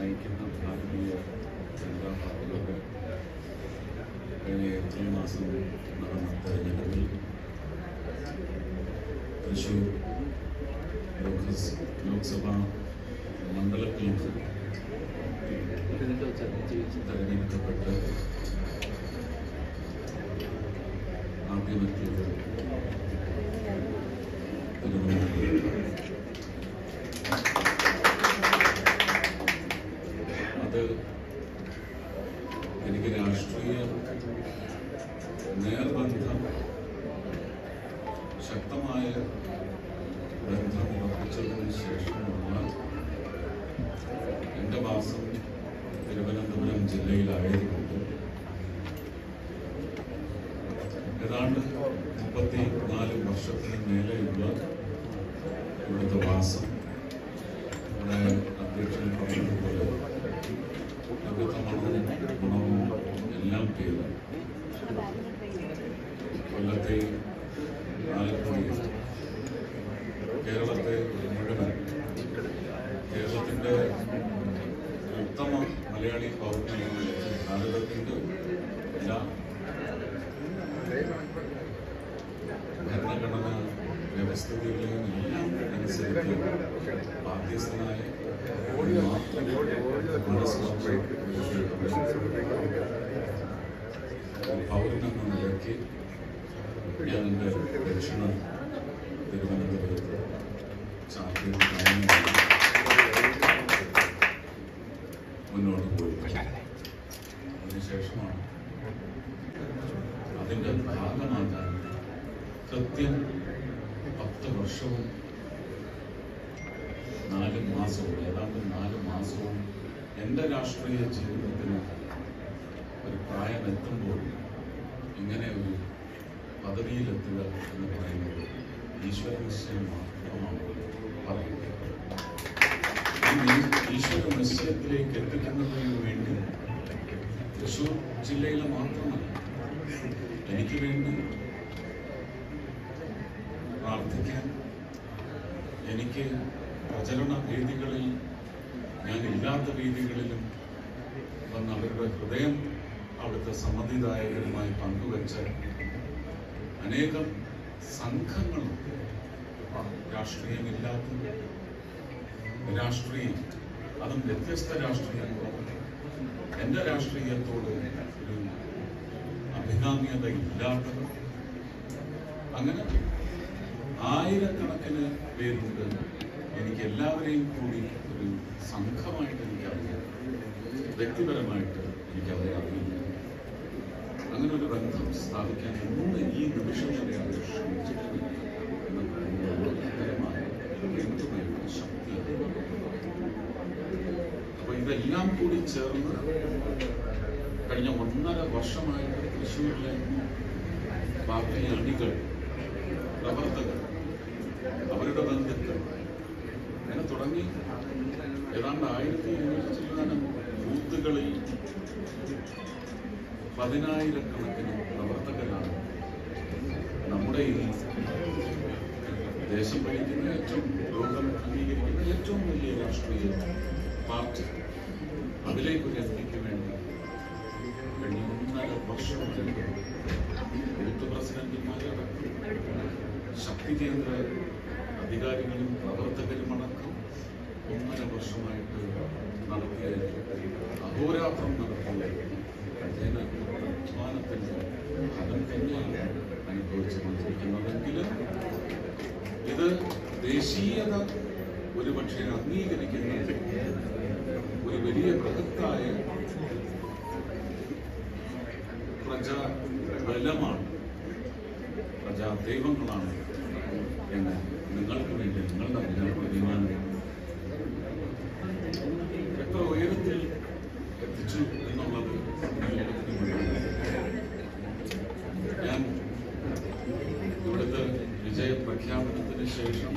നയിക്കുന്ന ഭാരതീയ ജനതാ പാർട്ടിയുടെ കഴിഞ്ഞ ഏപ്രിൽ മാസം നടന്ന തെരഞ്ഞെടുപ്പിൽ തൃശൂർ ലോക്സ് ലോക്സഭാ മണ്ഡലത്തിൽ തെരഞ്ഞെടുക്കപ്പെട്ട് ആദ്യമെത്തിയത് തിരുവനന്തപുരം അത് എനിക്ക് രാഷ്ട്രീയ നേർബന്ധം ശക്തമായ ബന്ധം ഉറപ്പിച്ചതിന് ശേഷമുള്ള എൻ്റെ വാസം തിരുവനന്തപുരം ജില്ലയിലായതുകൊണ്ട് ഏതാണ്ട് മുപ്പത്തി നാല് വർഷത്തിന് മേലെയുള്ള ഇവിടുത്തെ വാസം ഇവിടെ അധ്യക്ഷൻ പറഞ്ഞതുപോലെ അവിടുത്തെ മണവും ഗുണവും എല്ലാം ചെയ്ത് കൊല്ലത്തെ ആലപ്പുഴയിൽ കേരളത്തെ മുഴുവൻ കേരളത്തിൻ്റെ ഉത്തമ മലയാളി പൗരനാണ് ഭാരതത്തിൻ്റെ എല്ലാ ഭരണഘടന വ്യവസ്ഥകളെയും എല്ലാം അനുസരിച്ച് ബാധ്യസ്ഥനായ ഒരു മാത്രം മനസ്സിലാക്കി പൗരനെന്ന നിലയ്ക്ക് ഞാൻ എൻ്റെ ദക്ഷിണ തിരുവനന്തപുരത്ത് ചാർജ് മുന്നോട്ട് പോയി അതിനുശേഷമാണ് അതിൻ്റെ ഭാഗമാകാൻ കൃത്യം പത്ത് വർഷവും നാല് മാസവും ഏതാണ്ട് നാല് മാസവും എൻ്റെ രാഷ്ട്രീയ ജീവിതത്തിന് ഒരു പ്രായം എത്തുമ്പോൾ ഇങ്ങനെ ഒരു പദവിയിലെത്തുക എന്ന് പറയുന്നത് ഈശ്വര നിശ്ചയം മാത്രമാണ് പറയുന്നത് ഈ ഈശ്വര നിശ്ചയത്തിലേക്ക് എത്തിക്കുന്നതിന് വേണ്ടി തൃശ്ശൂർ ജില്ലയിലെ മാത്രമല്ല എനിക്ക് വേണ്ടി പ്രാർത്ഥിക്കാൻ എനിക്ക് പ്രചരണ വേദികളിൽ ഞാൻ ഇല്ലാത്ത വേദികളിലും വന്ന് അവരുടെ ഹൃദയം അവിടുത്തെ സമ്മതിദായകരുമായി പങ്കുവെച്ച അനേകം സംഘങ്ങളും രാഷ്ട്രീയമില്ലാത്ത രാഷ്ട്രീയം അതും വ്യത്യസ്ത രാഷ്ട്രീയങ്ങളും എൻ്റെ രാഷ്ട്രീയത്തോട് ഒരു അഭികാമ്യത ഇല്ലാത്തവർ അങ്ങനെ ആയിരക്കണക്കിന് പേരുണ്ട് എനിക്ക് എല്ലാവരെയും കൂടി ഒരു സംഘമായിട്ട് എനിക്കറിയാം വ്യക്തിപരമായിട്ട് എനിക്കവരെ അറിയില്ല അങ്ങനെ ഒരു ബന്ധം സ്ഥാപിക്കാൻ ഇന്ന് ഈ നിമിഷം വരെ അവർ ശ്രമിച്ചിട്ടില്ല എന്ന് പറയുന്നത് അത്തരമായ എന്തുമേലുള്ള ശക്തിയാണ് അപ്പൊ ഇതെല്ലാം കൂടി ചേർന്ന് കഴിഞ്ഞ ഒന്നര വർഷമായിട്ട് തൃശ്ശൂരിലെ പാർട്ടി അണികൾ പ്രവർത്തകർ അവരുടെ ബന്ധുക്കൾ അങ്ങനെ തുടങ്ങി ഏതാണ്ട് ആയിരത്തി എണ്ണൂറ്റി ചില്ലാനം ബൂത്തുകളിൽ പതിനായിരക്കണക്കിന് പ്രവർത്തകരാണ് നമ്മുടെ ഈ ദേശം ഭരിക്കുന്ന ഏറ്റവും ലോകം അംഗീകരിക്കുന്ന ഏറ്റവും വലിയ രാഷ്ട്രീയ പാർട്ടി അതിലേക്കൊരു എത്തിക്ക് വേണ്ടി കഴിഞ്ഞ ഒന്നര വർഷം മുൻപ് ബൂത്ത് പ്രസിഡന്റുമാരടക്കം ശക്തി കേന്ദ്ര അധികാരികളും പ്രവർത്തകരും അടക്കം ഒന്നര വർഷമായിട്ട് നടത്തിയ അഹോരാത്രം നടത്തിയ കഠിന അധ്വാനത്തിന്റെ ഫലം തന്നെയാണ് അനുഭവിച്ചു കൊണ്ടിരിക്കുന്നതെങ്കിലും ഇത് ദേശീയത ഒരുപക്ഷെ അംഗീകരിക്കുന്ന ഒരു വലിയ ബൃഹത്തായ പ്രജാ ബലമാണ് പ്രജാ ദൈവങ്ങളാണ് എന്ന് നിങ്ങൾക്ക് വേണ്ടി നിങ്ങളുടെ അതിനകത്ത് തീരുമാനം എത്ര ഉയരത്തിൽ എത്തിച്ചു എന്നുള്ളത് ലോകത്തിന് മുഴുവൻ ഞാൻ ഇവിടുത്തെ വിജയപ്രഖ്യാപനത്തിന് ശേഷം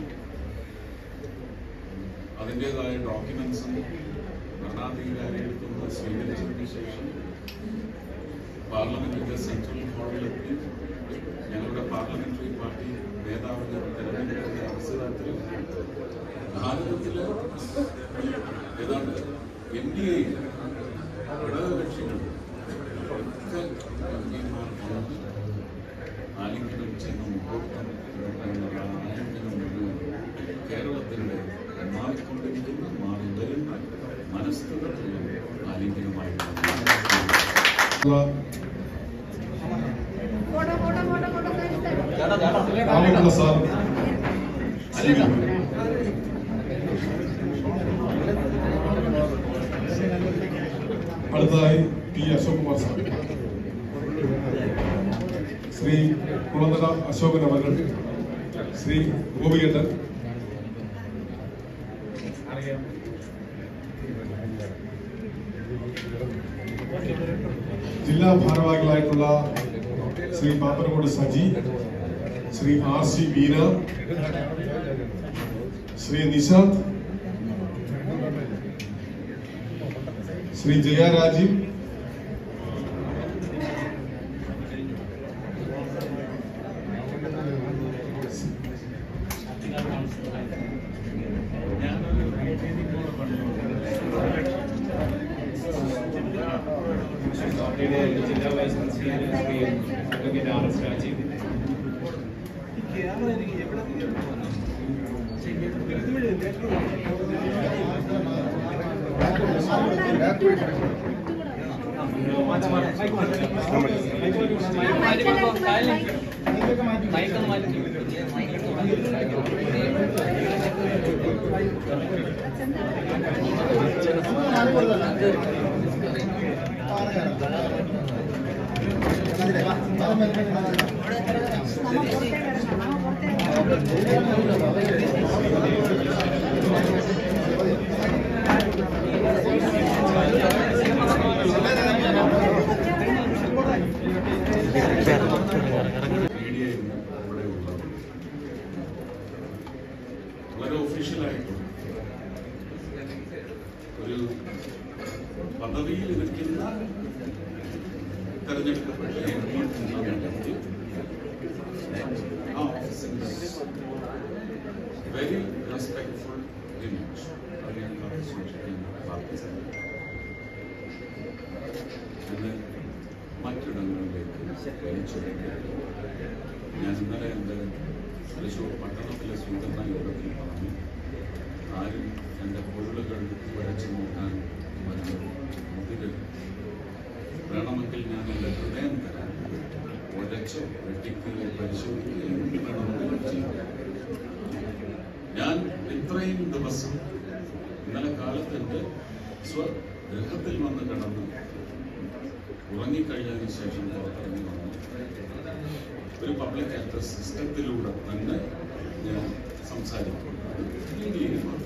അതിൻ്റെതായ ഡോക്യുമെന്റ്സും ഭരണാധികാരികൾക്കും സ്വീകരിച്ചതിന് ശേഷം പാർലമെന്റിന്റെ സെൻട്രൽ ഹാളിലെത്തി ഞങ്ങളുടെ പാർലമെന്ററി പാർട്ടി നേതാവിനെ തെരഞ്ഞെടുക്കുന്ന അവസരത്തിൽ ഭാരതത്തിലെ ഏതാണ്ട് എൻ ഡി എ ഘടകകക്ഷികൾ ഒക്കെ എംപിമാർ വന്ന് ആലിംഗനം ചെയ്യുന്ന മുഹൂർത്തം എന്നുള്ള ആലിംഗനം മുഴുവൻ കേരളത്തിന്റെ മാറിക്കൊണ്ടിരിക്കുന്ന മാറി വരുന്ന മനസ്ഥിതത്തിലുള്ള ആലിംഗനമായിട്ടാണ് photo photo photo photo Ramakrishna sir സ്വീകരിക്കും. അടുത്തതായി പി അശോക് കുമാർ സാർ ശ്രീ കുളന്തര അശോകൻ അവർ ശ്രീ ഗോപികേട്ടൻ ജില്ലാ ഭാരവാഹികളായിട്ടുള്ള ശ്രീ പാപ്പനകോട് സജി ശ്രീ ആർ സി ബീന ശ്രീ നിശാന്ത് ശ്രീ ജയ രാജീവ് പാർട്ടിയുടെ ജില്ലാ vice president Shri advocate R S Rajeev media ഇന്ന് ഇവിടെ ഉള്ളത് വളരെ ഒഫീഷ്യലായിട്ടും ഒരു പദവിയിൽ ഇരിക്കുന്ന തെരഞ്ഞെടുക്കപ്പെട്ട എം പി എന്ന നിലയ്ക്ക് ആ ഓഫീസിന്റെ വെരി റെസ്പെക്ട്ഫുൾ ഇമേജ് അത് ഞാൻ കാത്തു സൂക്ഷിക്കാൻ പ്രാർത്ഥിക്കുന്നു എന്ന് മറ്റിടങ്ങളിലേക്ക് വലിച്ചെടുക്കുക ഞാൻ ഇന്നലെ എൻ്റെ തൃശ്ശൂർ പട്ടണത്തിലെ സ്വീകരണ യോഗത്തിൽ പറഞ്ഞു ആരും എൻ്റെ പൊരുളുകൾ വരച്ചു നോക്കാൻ വരുന്നത് മുതിരരുത് വേണമെങ്കിൽ ഞാൻ എൻ്റെ ഹൃദയം തരാൻ ഉരച്ച് വെട്ടിക്കുകയും പരിശോധിക്കുകയും എന്ത് വേണമെങ്കിലും ചെയ്യും ഞാൻ ഇത്രയും ദിവസം ഇന്നലെ കാലത്ത് എൻ്റെ സ്വഗൃഹത്തിൽ വന്ന് കിടന്ന് ഉറങ്ങിക്കഴിഞ്ഞതിന് ശേഷം പുറത്തിറങ്ങി വന്നു ഒരു പബ്ലിക് ആക്ടർ സിസ്റ്റത്തിലൂടെ തന്നെ ഞാൻ സംസാരിക്കും ഇന്ത്യയിലുമാണ്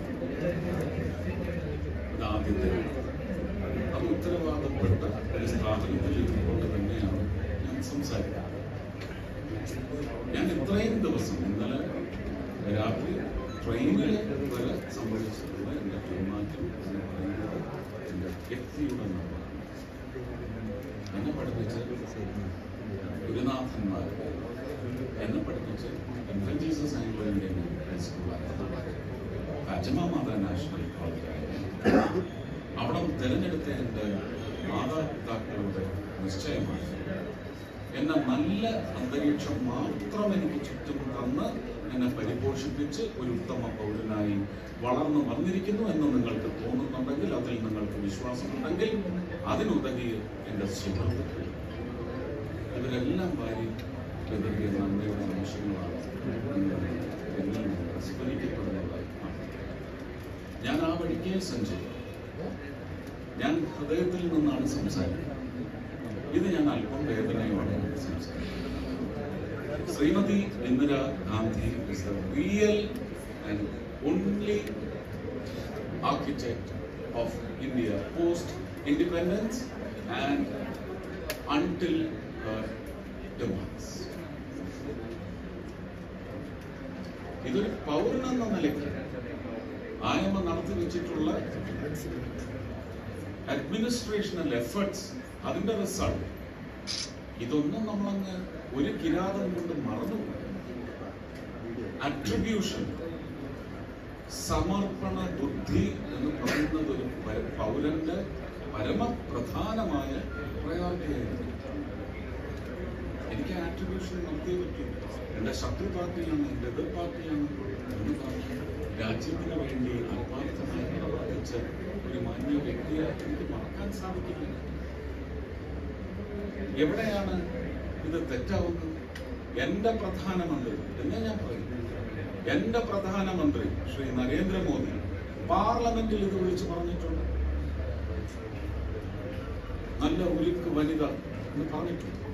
ഇത് ആദ്യത്തെ അത് ഉത്തരവാദപ്പെട്ട ഒരു സ്ഥാപനത്തിൽ ഇരുന്നുകൊണ്ട് തന്നെയാണ് ഞാൻ സംസാരിക്കുന്നത് ഞാൻ ഇത്രയും ദിവസം ഇന്നലെ രാത്രി ട്രെയിനിൽ വരെ സംഭവിച്ചിട്ടുള്ള എൻ്റെ പെരുമാറ്റം എന്ന് പറയുന്നത് എൻ്റെ വ്യക്തിയുടെ നിലപാടാണ് എന്നെ പഠിപ്പിച്ച ഗുരുനാഥന്മാർ എന്നെ പഠിപ്പിച്ച ഇൻഫന്റ് ജീസസ് ആംഗ്ലോ ഇന്ത്യൻ ഹൈസ്കൂളാണ് അജമ മാതാ നാഷണൽ കോളേജായിരുന്നു അവിടെ തിരഞ്ഞെടുത്ത എൻ്റെ മാതാപിതാക്കളുടെ നിശ്ചയമാണ് എന്നെ നല്ല അന്തരീക്ഷം മാത്രം എനിക്ക് ചുറ്റും തന്ന് എന്നെ പരിപോഷിപ്പിച്ച് ഒരു ഉത്തമ പൗരനായി വളർന്നു വന്നിരിക്കുന്നു എന്ന് നിങ്ങൾക്ക് തോന്നുന്നുണ്ടെങ്കിൽ അതിൽ നിങ്ങൾക്ക് വിശ്വാസമുണ്ടെങ്കിൽ അതിനുതകി എൻ്റെ സുഹൃത്തുക്കൾ ഇവരെല്ലാം വാരി വിതറിയ നന്മയുടെ നിമിഷങ്ങളാണ് നിങ്ങൾ എന്നിൽ നിന്ന് സ്മരിക്കപ്പെടുന്നതായി കാണുന്നത്. ഞാൻ ആ വഴിക്കേ സഞ്ചരിക്കും ഞാൻ ഹൃദയത്തിൽ നിന്നാണ് സംസാരിക്കുന്നത് ഇത് ഞാൻ അല്പം വേദനയോടെ സംസാരിക്കുന്നത് Shrimati Indira Gandhi is the real and only architect of India post independence and until her demise. ഇതൊരു പൗരനെന്ന നിലയ്ക്ക് ആയമ നടത്തി വെച്ചിട്ടുള്ള അഡ്മിനിസ്ട്രേഷണൽ എഫേർട്സ് അതിന്റെ റിസൾട്ട് ഇതൊന്നും നമ്മളങ്ങ് ഒരു കിരാതം കൊണ്ട് മറന്നു അട്രിബ്യൂഷൻ സമർപ്പണ ബുദ്ധി എന്ന് പറയുന്നത് ഒരു പ- പൗരന്റെ പരമപ്രധാനമായ പ്രയോറിറ്റിയായിരുന്നു എനിക്ക് ആട്രിബ്യൂഷൻ നടത്തിയേ പറ്റൂ എന്റെ ശത്രു പാർട്ടിയാണ് എന്റെ എതിർ പാർട്ടിയാണ് എന്ന് പറഞ്ഞ് രാജ്യത്തിന് വേണ്ടി ആത്മാർത്ഥമായി പ്രവർത്തിച്ച ഒരു മാന്യ വ്യക്തിയെ എനിക്ക് മറക്കാൻ സാധിക്കില്ല എവിടെയാണ് ഇത് തെറ്റാവുന്നത് എന്റെ പ്രധാനമന്ത്രി എന്ന് ഞാൻ പറയും എന്റെ പ്രധാനമന്ത്രി ശ്രീ നരേന്ദ്രമോദി പാർലമെന്റിൽ ഇത് വിളിച്ചു പറഞ്ഞിട്ടുണ്ട് നല്ല ഉരുക്ക് വനിത എന്ന് പറഞ്ഞിട്ടുണ്ട്